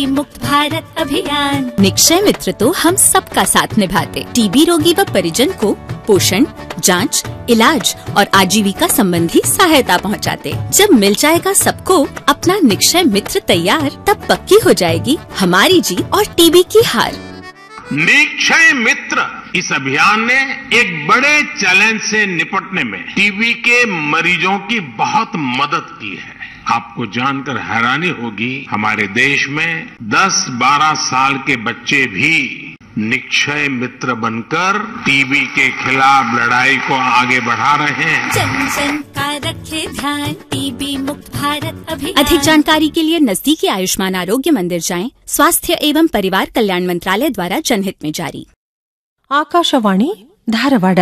मुक्त भारत अभियान निक्षय मित्र तो हम सबका साथ निभाते टीबी रोगी व परिजन को पोषण जांच, इलाज और आजीविका संबंधी सहायता पहुंचाते। जब मिल जाएगा सबको अपना निक्षय मित्र तैयार तब पक्की हो जाएगी हमारी जीत और टीबी की हार निक्षय मित्र इस अभियान ने एक बड़े चैलेंज से निपटने में टीबी के मरीजों की बहुत मदद की है आपको जानकर हैरानी होगी हमारे देश में 10-12 साल के बच्चे भी निक्षय मित्र बनकर टीबी के खिलाफ लड़ाई को आगे बढ़ा रहे हैं जन जन का रखे ध्यान टीबी मुक्त भारत अभियान अधिक जानकारी के लिए नजदीकी आयुष्मान आरोग्य मंदिर जाएं स्वास्थ्य एवं परिवार कल्याण मंत्रालय द्वारा जनहित में जारी ಆಕಾಶವಾಣಿ ಧಾರವಾಡ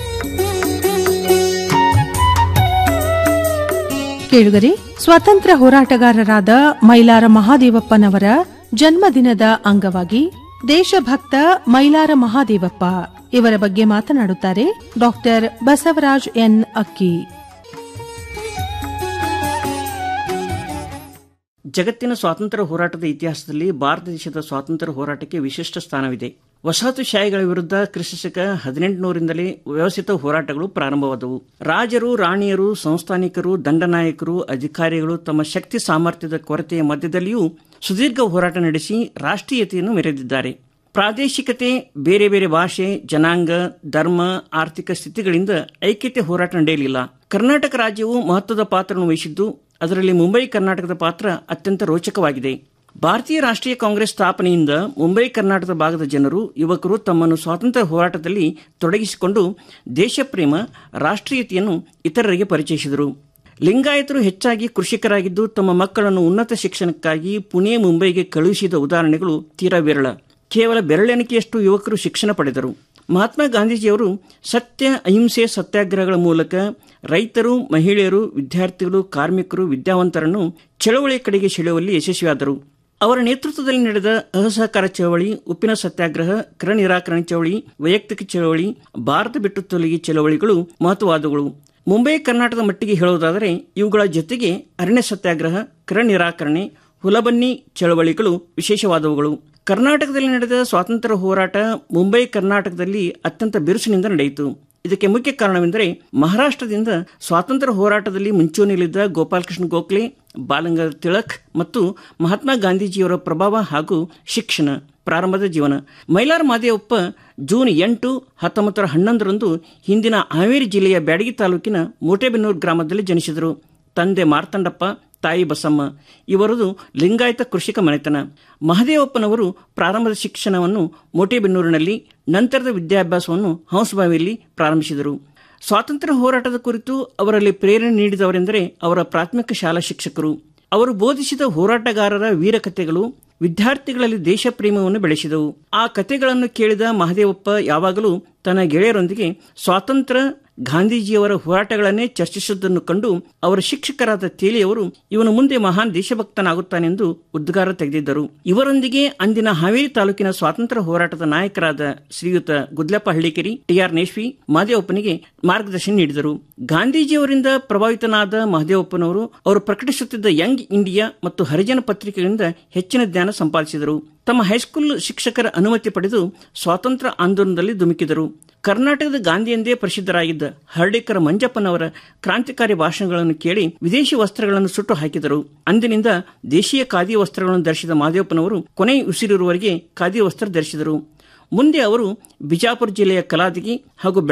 ಕೇಳುಗರೆ ಸ್ವಾತಂತ್ರ್ಯ ಹೋರಾಟಗಾರರಾದ ಮೈಲಾರ ಮಹಾದೇವಪ್ಪನವರ ಜನ್ಮದಿನದ ಅಂಗವಾಗಿ ದೇಶಭಕ್ತ ಮೈಲಾರ ಮಹಾದೇವಪ್ಪ ಇವರ ಬಗ್ಗೆ ಮಾತನಾಡುತ್ತಾರೆ ಡಾಕ್ಟರ್ ಬಸವರಾಜ್ ಎನ್ ಅಕ್ಕಿ ಜಗತ್ತಿನ ಸ್ವಾತಂತ್ರ್ಯ ಹೋರಾಟದ ಇತಿಹಾಸದಲ್ಲಿ ಭಾರತ ದೇಶದ ಸ್ವಾತಂತ್ರ್ಯ ಹೋರಾಟಕ್ಕೆ ವಿಶಿಷ್ಟ ಸ್ಥಾನವಿದೆ ವಸಾಹತುಶಾಹಿಗಳ ವಿರುದ್ಧ ಕ್ರಿಸ್ತಶಕ ಹದಿನೆಂಟುನೂರಿಂದಲೇ ವ್ಯವಸ್ಥಿತ ಹೋರಾಟಗಳು ಪ್ರಾರಂಭವಾದವು ರಾಜರು ರಾಣಿಯರು ಸಂಸ್ಥಾನಿಕರು ದಂಡನಾಯಕರು ಅಧಿಕಾರಿಗಳು ತಮ್ಮ ಶಕ್ತಿ ಸಾಮರ್ಥ್ಯದ ಕೊರತೆಯ ಮಧ್ಯದಲ್ಲಿಯೂ ಸುದೀರ್ಘ ಹೋರಾಟ ನಡೆಸಿ ರಾಷ್ಟ್ರೀಯತೆಯನ್ನು ಮೆರೆದಿದ್ದಾರೆ ಪ್ರಾದೇಶಿಕತೆ ಬೇರೆ ಬೇರೆ ಭಾಷೆ ಜನಾಂಗ ಧರ್ಮ ಆರ್ಥಿಕ ಸ್ಥಿತಿಗಳಿಂದ ಐಕ್ಯತೆ ಹೋರಾಟ ನಡೆಯಲಿಲ್ಲ ಕರ್ನಾಟಕ ರಾಜ್ಯವು ಮಹತ್ವದ ಪಾತ್ರವನ್ನು ವಹಿಸಿದ್ದು ಅದರಲ್ಲಿ ಮುಂಬೈ ಕರ್ನಾಟಕದ ಪಾತ್ರ ಅತ್ಯಂತ ರೋಚಕವಾಗಿದೆ ಭಾರತೀಯ ರಾಷ್ಟ್ರೀಯ ಕಾಂಗ್ರೆಸ್ ಸ್ಥಾಪನೆಯಿಂದ ಮುಂಬೈ ಕರ್ನಾಟಕದ ಭಾಗದ ಜನರು ಯುವಕರು ತಮ್ಮನ್ನು ಸ್ವಾತಂತ್ರ್ಯ ಹೋರಾಟದಲ್ಲಿ ತೊಡಗಿಸಿಕೊಂಡು ದೇಶಪ್ರೇಮ ರಾಷ್ಟ್ರೀಯತೆಯನ್ನು ಇತರರಿಗೆ ಪರಿಚಯಿಸಿದರು ಲಿಂಗಾಯತರು ಹೆಚ್ಚಾಗಿ ಕೃಷಿಕರಾಗಿದ್ದು ತಮ್ಮ ಮಕ್ಕಳನ್ನು ಉನ್ನತ ಶಿಕ್ಷಣಕ್ಕಾಗಿ ಪುಣೆ ಮುಂಬೈಗೆ ಕಳುಹಿಸಿದ ಉದಾಹರಣೆಗಳು ತೀರಾ ವಿರಳ ಕೇವಲ ಬೆರಳೆಣಿಕೆಯಷ್ಟು ಯುವಕರು ಶಿಕ್ಷಣ ಪಡೆದರು ಮಹಾತ್ಮ ಗಾಂಧೀಜಿಯವರು ಸತ್ಯ ಅಹಿಂಸೆ ಸತ್ಯಾಗ್ರಹಗಳ ಮೂಲಕ ರೈತರು ಮಹಿಳೆಯರು ವಿದ್ಯಾರ್ಥಿಗಳು ಕಾರ್ಮಿಕರು ವಿದ್ಯಾವಂತರನ್ನು ಚಳವಳಿಯ ಕಡೆಗೆ ಸೆಳೆಯುವಲ್ಲಿ ಯಶಸ್ವಿಯಾದರು ಅವರ ನೇತೃತ್ವದಲ್ಲಿ ನಡೆದ ಅಸಹಕಾರ ಚಳವಳಿ ಉಪ್ಪಿನ ಸತ್ಯಾಗ್ರಹ ಕರ ನಿರಾಕರಣೆ ಚಳವಳಿ ವೈಯಕ್ತಿಕ ಚಳವಳಿ ಭಾರತ ಬಿಟ್ಟು ತೊಲಗಿ ಚಳವಳಿಗಳು ಮಹತ್ವವಾದವುಗಳು ಮುಂಬೈ ಕರ್ನಾಟಕದ ಮಟ್ಟಿಗೆ ಹೇಳುವುದಾದರೆ ಇವುಗಳ ಜೊತೆಗೆ ಅರಣ್ಯ ಸತ್ಯಾಗ್ರಹ ಕರ ನಿರಾಕರಣೆ ಹುಲಬನ್ನಿ ಚಳವಳಿಗಳು ವಿಶೇಷವಾದವುಗಳು ಕರ್ನಾಟಕದಲ್ಲಿ ನಡೆದ ಸ್ವಾತಂತ್ರ್ಯ ಹೋರಾಟ ಮುಂಬೈ ಕರ್ನಾಟಕದಲ್ಲಿ ಅತ್ಯಂತ ಬಿರುಸಿನಿಂದ ನಡೆಯಿತು ಇದಕ್ಕೆ ಮುಖ್ಯ ಕಾರಣವೆಂದರೆ ಮಹಾರಾಷ್ಟ್ರದಿಂದ ಸ್ವಾತಂತ್ರ್ಯ ಹೋರಾಟದಲ್ಲಿ ಮುಂಚೂಣಿಯಲ್ಲಿದ್ದ ಗೋಪಾಲಕೃಷ್ಣ ಗೋಖಲೆ ಬಾಲಗಂಗಾಧರ ತಿಳಕ್ ಮತ್ತು ಮಹಾತ್ಮ ಗಾಂಧೀಜಿಯವರ ಪ್ರಭಾವ ಹಾಗೂ ಶಿಕ್ಷಣ ಪ್ರಾರಂಭದ ಜೀವನ ಮೈಲಾರ ಮಾದೇವಪ್ಪ ಜೂನ್ ಎಂಟು ಹತ್ತೊಂಬತ್ತರ ಹನ್ನೊಂದರಂದು ಹಿಂದಿನ ಹಾವೇರಿ ಜಿಲ್ಲೆಯ ಬ್ಯಾಡಗಿ ತಾಲೂಕಿನ ಮೋಟೆಬೆನ್ನೂರು ಗ್ರಾಮದಲ್ಲಿ ಜನಿಸಿದರು ತಂದೆ ಮಾರ್ತಂಡಪ್ಪ ತಾಯಿ ಬಸಮ್ಮ ಇವರದು ಲಿಂಗಾಯತ ಕೃಷಿಕ ಮನೆತನ ಮಹದೇವಪ್ಪನವರು ಪ್ರಾರಂಭದ ಶಿಕ್ಷಣವನ್ನು ಮೋಟೆಬೆನ್ನೂರಿನಲ್ಲಿ ನಂತರದ ವಿದ್ಯಾಭ್ಯಾಸವನ್ನು ಹಂಸಬಾವಿಯಲ್ಲಿ ಪ್ರಾರಂಭಿಸಿದರು ಸ್ವಾತಂತ್ರ್ಯ ಹೋರಾಟದ ಕುರಿತು ಅವರಲ್ಲಿ ಪ್ರೇರಣೆ ನೀಡಿದವರೆಂದರೆ ಅವರ ಪ್ರಾಥಮಿಕ ಶಾಲಾ ಶಿಕ್ಷಕರು ಅವರು ಬೋಧಿಸಿದ ಹೋರಾಟಗಾರರ ವೀರಕಥೆಗಳು ವಿದ್ಯಾರ್ಥಿಗಳಲ್ಲಿ ದೇಶ ಪ್ರೇಮವನ್ನು ಬೆಳೆಸಿದವು ಆ ಕಥೆಗಳನ್ನು ಕೇಳಿದ ಮಹದೇವಪ್ಪ ಯಾವಾಗಲೂ ತನ್ನ ಗೆಳೆಯರೊಂದಿಗೆ ಸ್ವಾತಂತ್ರ್ಯ ಗಾಂಧೀಜಿಯವರ ಹೋರಾಟಗಳನ್ನೇ ಚರ್ಚಿಸುವುದನ್ನು ಕಂಡು ಅವರ ಶಿಕ್ಷಕರಾದ ತೇಲಿಯವರು ಇವನು ಮುಂದೆ ಮಹಾನ್ ದೇಶಭಕ್ತನಾಗುತ್ತಾನೆಂದು ಉದ್ಗಾರ ತೆಗೆದಿದ್ದರು ಇವರೊಂದಿಗೆ ಅಂದಿನ ಹಾವೇರಿ ತಾಲೂಕಿನ ಸ್ವಾತಂತ್ರ್ಯ ಹೋರಾಟದ ನಾಯಕರಾದ ಶ್ರೀಯುತ ಗುದ್ಲಪ್ಪ ಹಳ್ಳಿಕೆರಿ ಟಿಆರ್ ನೇಶ್ವಿ ಮಹದೇವಪ್ಪನಿಗೆ ಮಾರ್ಗದರ್ಶನ ನೀಡಿದರು ಗಾಂಧೀಜಿಯವರಿಂದ ಪ್ರಭಾವಿತನಾದ ಮಹದೇವಪ್ಪನವರು ಅವರು ಪ್ರಕಟಿಸುತ್ತಿದ್ದ ಯಂಗ್ ಇಂಡಿಯಾ ಮತ್ತು ಹರಿಜನ ಪತ್ರಿಕೆಗಳಿಂದ ಹೆಚ್ಚಿನ ಜ್ಞಾನ ಸಂಪಾದಿಸಿದರು ತಮ್ಮ ಹೈಸ್ಕೂಲ್ ಶಿಕ್ಷಕರ ಅನುಮತಿ ಪಡೆದು ಸ್ವಾತಂತ್ರ್ಯ ಆಂದೋಲನದಲ್ಲಿ ಧುಮುಕಿದರು ಕರ್ನಾಟಕದ ಗಾಂಧಿ ಎಂದೇ ಪ್ರಸಿದ್ಧರಾಗಿದ್ದ ಹರ್ಡೇಕರ್ ಮಂಜಪ್ಪನವರ ಕ್ರಾಂತಿಕಾರಿ ಭಾಷಣಗಳನ್ನು ಕೇಳಿ ವಿದೇಶಿ ವಸ್ತ್ರಗಳನ್ನು ಸುಟ್ಟು ಹಾಕಿದರು ಅಂದಿನಿಂದ ದೇಶೀಯ ಖಾದಿ ವಸ್ತ್ರಗಳನ್ನು ಧರಿಸಿದ ಮಾದೇವಪ್ಪನವರು ಕೊನೆ ಉಸಿರಿರುವವರೆಗೆ ಖಾದಿ ವಸ್ತ್ರ ಧರಿಸಿದರು ಮುಂದೆ ಅವರು ಬಿಜಾಪುರ ಜಿಲ್ಲೆಯ ಕಲಾದಗಿ ಹಾಗೂ